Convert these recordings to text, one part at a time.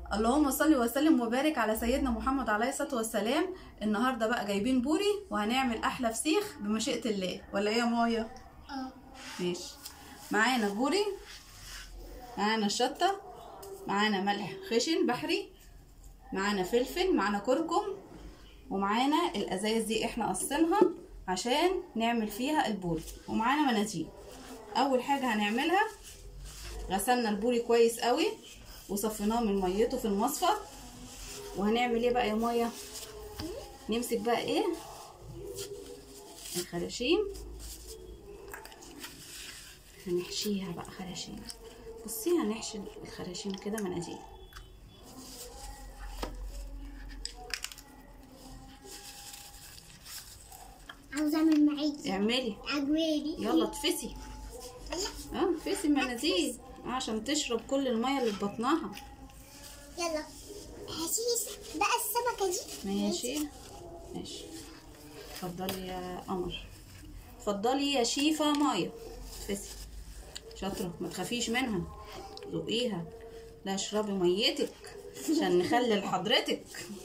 اللهم صل وسلم وبارك على سيدنا محمد عليه الصلاه والسلام النهارده بقى جايبين بوري وهنعمل احلى فسيخ بمشيئه الله ولا ايه يا مايا اه ماشي معانا بوري معانا شطه معانا ملح خشن بحري معانا فلفل معانا كركم ومعانا الازايز دي احنا قصينها عشان نعمل فيها البوري ومعانا مناديل اول حاجه هنعملها غسلنا البوري كويس قوي وصفيناه من ميته في المصفى وهنعمل ايه بقى يا مايا نمسك بقى ايه الخراشيم هنحشيها بقى خراشيم بصي هنحشي الخراشيم كده مناديل عاوزة اعمل معاكي اعملي عجباني يلا تفسي يلا اه تفسي المناديل آه، عشان تشرب كل الميه اللي في بطنها يلا هشيش بقى السمكة دي ماشي ماشي اتفضلي يا قمر اتفضلي يا شيفا مايا تفسي شاطرة ما تخافيش منها ذوقيها لا اشربي ميتك عشان نخلي لحضرتك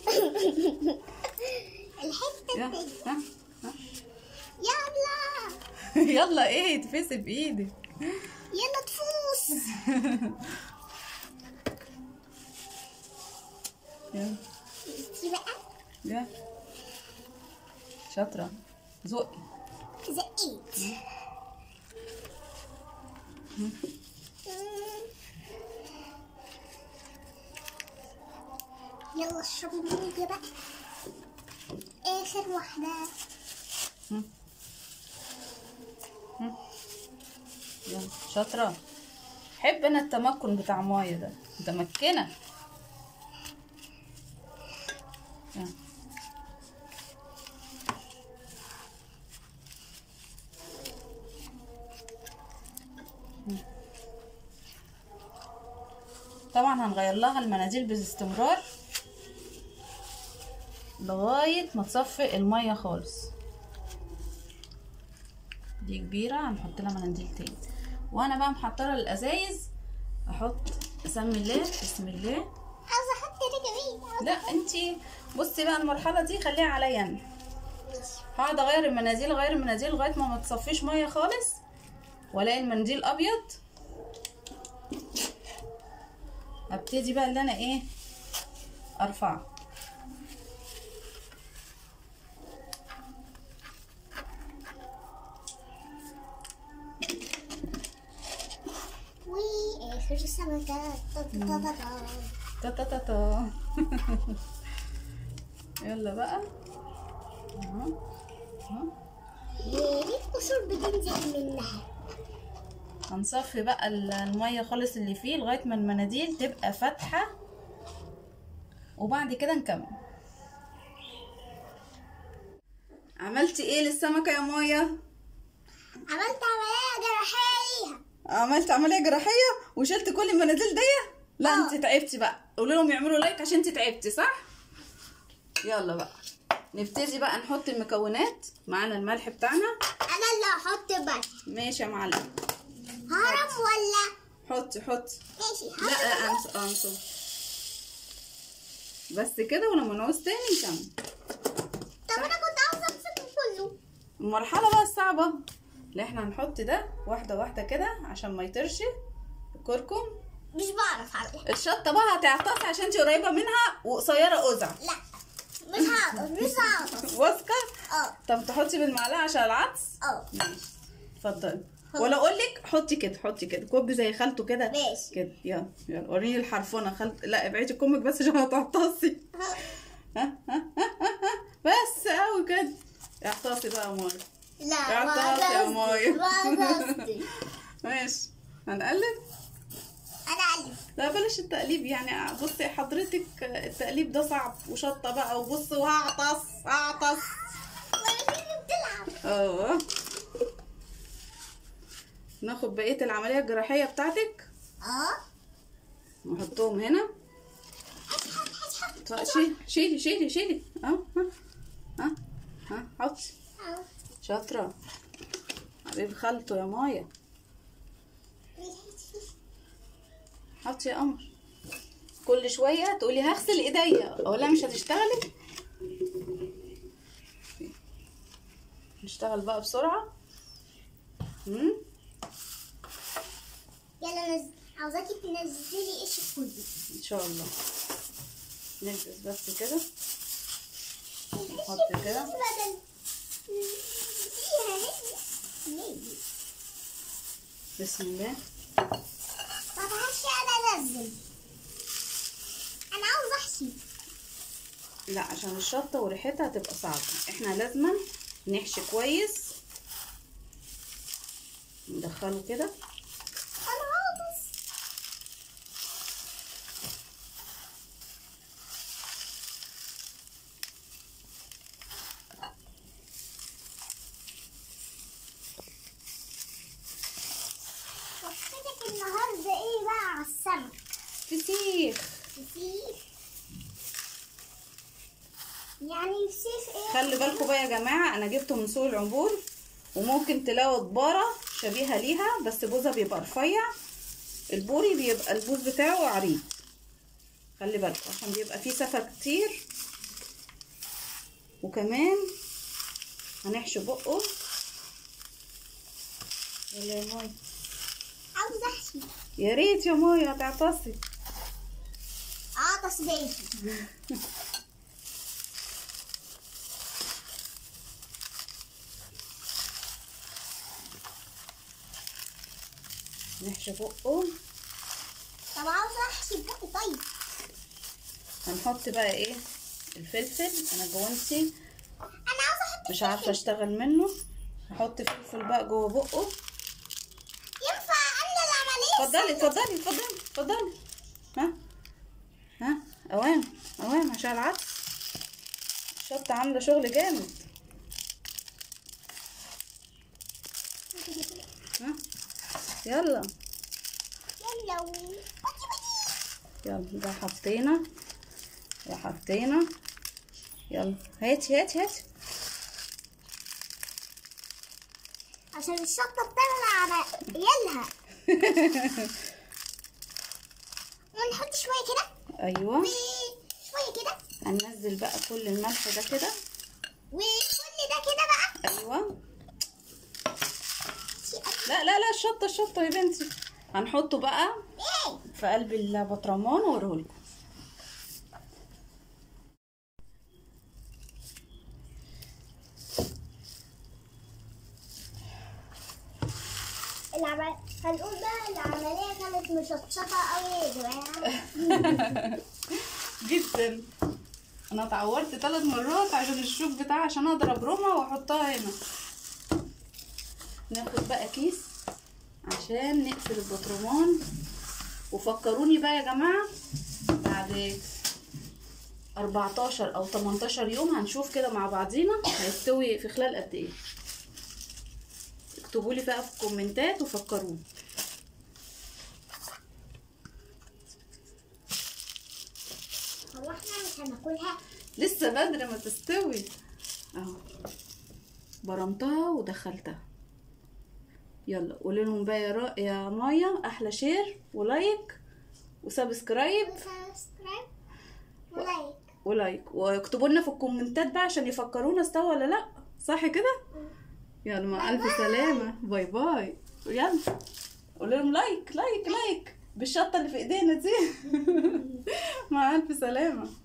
الحتة يا التانية ها ها يلا يلا ايه تفسي بايدك يلا تفوس يلا دي بقى يلا شاطرة ذوقي زقيت يلا اشربي مني دي بقى اخر واحدة يلا شاطرة حب انا التمكن بتاع مايا ده متمكنة يلا. طبعا هنغير لها المناديل باستمرار لغاية ما تصفي المية خالص دي كبيرة هنحط لها مناديل تاني وانا بقى محضرة الازايز احط اسمي الله بسم الله عاوزة احط ده كمان عاوزة لا انتي بصي بقى المرحلة دي خليها عليا انا هقعد اغير المناديل اغير المناديل لغاية ما ما تصفيش مية خالص والاقي المنديل ابيض ابتدي بقى اللي انا ايه ارفعه واخر سمكة تا تا تا تا. تا تا تا تا يلا بقى اهو اهو يا ريت قشور بتنزل منها هنصفي بقى ال- الميه خالص اللي فيه لغايه ما المناديل تبقى فاتحه وبعد كده نكمل عملتي ايه للسمكه يا مايا عملت عملية جراحية عملت عمليه جراحيه وشلت كل المناديل دي لا آه. انت تعبتي بقى قولوا لهم يعملوا لايك عشان انت تعبتي صح يلا بقى نبتدي بقى نحط المكونات معانا الملح بتاعنا انا اللي هحط بس ماشي يا معلم هرم ولا حطي حطي ماشي لا هرم لا انسى انسى بس كده ولما نعوز تاني نكمل طب انا كنت عاوزة امسكه كله المرحلة بقى الصعبة اللي احنا هنحط ده واحدة واحدة كده عشان ما يطرش الكركم مش بعرف اعمل الشطة بقى هتعطسي عشان انتي قريبة منها وقصيرة قزع لا مش هقدر مش هقدر واثقة اه طب تحطي بالمعلقة عشان العطس اه ماشي اتفضلي ولا اقول لك حطي كده حطي كده كوب زي خالته كده ماشي. كده يلا يلا وريني الحرفنه خالت لا ابعدي كمك بس عشان هتعطسي ها ها ها ها ها. بس قوي كده اعطسي بقى يا مايا لا يا ما عطاس يا قصدي، مايا. ما قصدي ماشي هنقلب انا الف لا بلاش التقليب يعني بصي حضرتك التقليب ده صعب وشطه بقى وبص وهعطس هعطس ولا مين بتلعب اه ناخد بقيه العمليه الجراحيه بتاعتك اه نحطهم هنا اسحب اسحب طيب شيلي شيلي شيلي شيلي اه ها ها ها حطي اه شاطرة حبيب خالته يا مايا حطي يا قمر كل شويه تقولي هغسل ايديا اقول لها مش هتشتغلي نشتغل بقى بسرعه امم يلا نز... عاوزاكي تنزلي ايش كله ان شاء الله نلبس بس كده نحط كده بدل فيها هي ليه بسم الله طب هشي انا انزل انا عاوز احشي لا عشان الشطه وريحتها هتبقى صعبه احنا لازما نحشي كويس ندخله كده انا عاوز وصفتك النهارده ايه بقى على السمك فسيخ فسيخ يعني فسيخ ايه خلي بالكم بقى يا جماعه انا جبته من سوق العبور وممكن تلاقوا دباره شبيهه ليها بس بوزها بيبقى رفيع البوري بيبقى البوز بتاعه عريض خلي بالكم عشان بيبقى فيه سفة كتير وكمان هنحشي بقه يلا يا ماي عاوز احشي يا ريت يا ماي هتعطسي اه تصبيحي نحشي بقه طب عاوز احشي بجد طيب هنحط بقى ايه الفلفل انا جوانتي انا عاوز احط مش عارفه اشتغل منه هحط فلفل بقى جوه بقه ينفع انا العمليه اتفضلي اتفضلي اتفضلي اتفضلي ها ها اوام اوام عشان العدس الشطه عامله شغل جامد ها يلا يلا و- بدي بدي يلا ده حطينا ده حطينا يلا هاتي هاتي هاتي عشان الشطه بتغلى على يلها ونحط شويه كده ايوه وشويه كده هننزل بقى كل الملح ده كده وكل ده كده بقى ايوه لا لا لا الشطه الشطه يا بنتي هنحطه بقى ايه في قلب البطرمان واوريهولكم العمل... هنقول بقى العمليه كانت مشطشطه قوي يا جماعه جدا انا اتعورت ثلاث مرات عشان الشوك بتاعي عشان اضرب روما واحطها هنا ناخد بقى كيس عشان نقفل البطرمان وفكروني بقى يا جماعه بعد 14 او 18 يوم هنشوف كده مع بعضينا هيستوي في خلال قد ايه اكتبوا لي بقى في الكومنتات وفكروني هو احنا مش هناكلها لسه بدري ما تستوي اهو برمتها ودخلتها يلا قولي لهم بقى يا را... يا مايا احلى شير ولايك وسبسكرايب سبسكرايب ولايك ولايك واكتبوا لنا في الكومنتات بقى عشان يفكرونا استوى ولا لا صح كده يلا مع الف سلامه باي باي يلا قولي لهم لايك لايك لايك بالشطه اللي في ايدينا دي مع الف سلامه